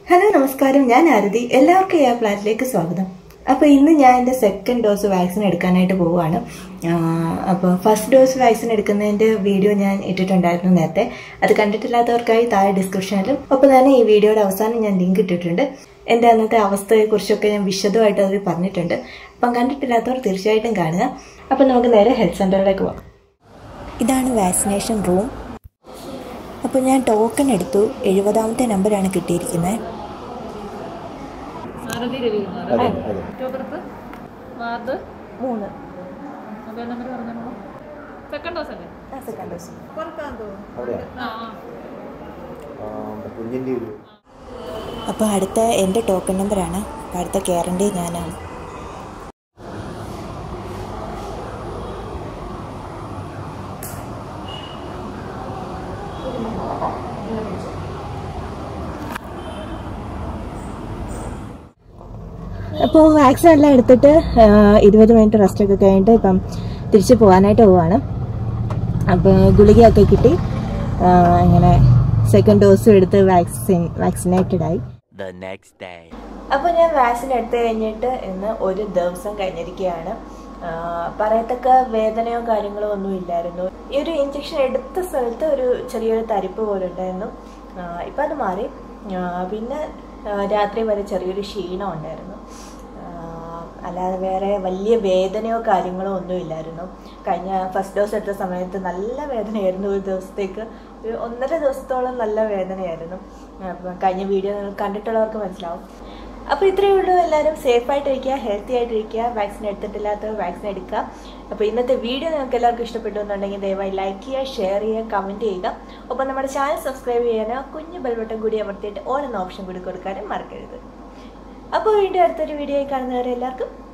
Hello നമസ്കാരം ഞാൻ ആരതി എല്ലാവർക്കും ഈ പ്ലാറ്റിലേക്ക് സ്വാഗതം അപ്പോൾ ഇന്ന് ഞാൻ എൻ്റെ സെക്കൻഡ് ഡോസ് വാക്സിൻ എടുക്കാനായിട്ട് പോവുകയാണ് അപ്പോൾ ഫസ്റ്റ് ഡോസ് വാക്സിൻ എടുക്കുന്നതിൻ്റെ വീഡിയോ ഞാൻ ഇട്ടിട്ടുണ്ടായിരുന്നു നേരത്തെ അത് കണ്ടിട്ടില്ലാത്തവർക്കായി താഴെ ഡിസ്ക്രിപ്ഷനിലും ഒപ്പം തന്നെ ഈ വീഡിയോയുടെ അവസാനം ഞാൻ ലിങ്ക് ഇട്ടിട്ടുണ്ട് എൻ്റെ അന്നത്തെ അവസ്ഥയെക്കുറിച്ചൊക്കെ ഞാൻ വിശദമായിട്ട് അതിൽ പറഞ്ഞിട്ടുണ്ട് അപ്പം കണ്ടിട്ടില്ലാത്തവർ തീർച്ചയായിട്ടും കാണുക അപ്പം നമുക്ക് നേരെ ഹെൽത്ത് സെൻ്ററിലേക്ക് പോകാം ഇതാണ് വാക്സിനേഷൻ റൂം അപ്പോൾ ഞാൻ ടോക്കൺ എടുത്തു എഴുപതാമത്തെ നമ്പറാണ് കിട്ടിയിരിക്കുന്നത് ആരതി രവികുമാർ ഒക്ടോബർത്ത് വാർഡ് മൂന്ന് മൊബൈൽ നമ്പർ പറഞ്ഞോളൂ സെക്കൻഡ് ഡോസ് അല്ലേ സെക്കൻഡ് ഡോസ് അവിടെയാ ആ ആ കുഞ്ഞിൻ്റെ ഒരു അപ്പോൾ അടുത്ത എൻ്റെ ടോക്കൺ നമ്പറാണ് അപ്പോൾ അടുത്ത കയറേണ്ടത് ഞാനാണ് അപ്പോൾ വാക്സിൻ എല്ലാം എടുത്തിട്ട് ആ, ഇരുപത് മിനിറ്റ് റെസ്റ്റ് ഒക്കെ കഴിഞ്ഞിട്ട് ഇപ്പം തിരിച്ച് പോകാനായിട്ട് പോവാണ് അപ്പോൾ ഗുളികയൊക്കെ കിട്ടി ആ, ഇങ്ങനെ സെക്കൻഡ് ഡോസും എടുത്ത് വാക്സിൻ വാക്സിനേറ്റഡ് ആയി the next day. അപ്പോൾ ഞാൻ വാക്സിൻ എടുത്തു കഴിഞ്ഞിട്ട് ഇന്ന് ഒരു ദിവസം കഴിഞ്ഞിരിക്കുകയാണ് ആ, പറയത്തക്ക വേദനയോ കാര്യങ്ങളോ ഒന്നും ഇല്ലായിരുന്നു ഈ ഒരു ഇഞ്ചക്ഷൻ എടുത്ത സ്ഥലത്ത് ഒരു ചെറിയൊരു തരിപ്പ് പോലെ ഉണ്ടായിരുന്നു ആ, ഇപ്പം അത് മാറി ആ, പിന്നെ ആ, രാത്രി വരെ ചെറിയൊരു ക്ഷീണം ഉണ്ടായിരുന്നു ആ, അല്ലാതെ വേറെ വലിയ വേദനയോ കാര്യങ്ങളോ ഒന്നും ഇല്ലായിരുന്നു കഴിഞ്ഞ ഫസ്റ്റ് ഡോസ് എടുത്ത സമയത്ത് നല്ല വേദനയായിരുന്നു ഒരു ദിവസത്തേക്ക് ഒരു ഒന്നര ദിവസത്തോളം നല്ല വേദനയായിരുന്നു അപ്പം കഴിഞ്ഞ വീഡിയോ നിങ്ങൾ കണ്ടിട്ടുള്ളവർക്ക് മനസ്സിലാവും അപ്പോൾ ഇത്രയേ ഉള്ളൂ എല്ലാവരും സേഫായിട്ടിരിക്കുക ഹെൽത്തി ആയിട്ടിരിക്കുക വാക്സിൻ എടുത്തിട്ടില്ലാത്തവർ വാക്സിൻ എടുക്കുക അപ്പോൾ ഇന്നത്തെ വീഡിയോ നിങ്ങൾക്ക് എല്ലാവർക്കും ഇഷ്ടപ്പെട്ടു എന്നുണ്ടെങ്കിൽ ദയവായി ലൈക്ക് ചെയ്യുക ഷെയർ ചെയ്യുക കമൻറ്റ് ചെയ്യുക ഒപ്പം നമ്മുടെ ചാനൽ സബ്സ്ക്രൈബ് ചെയ്യാനോ കുഞ്ഞു ബെൽബട്ടൺ കൂടി അമർത്തിയിട്ട് ഓൺ എന്ന ഓപ്ഷൻ കൂടി കൊടുക്കാനും മറക്കരുത് അപ്പോൾ വീണ്ടും അടുത്തൊരു വീഡിയോ കാണുന്നവരെ എല്ലാവർക്കും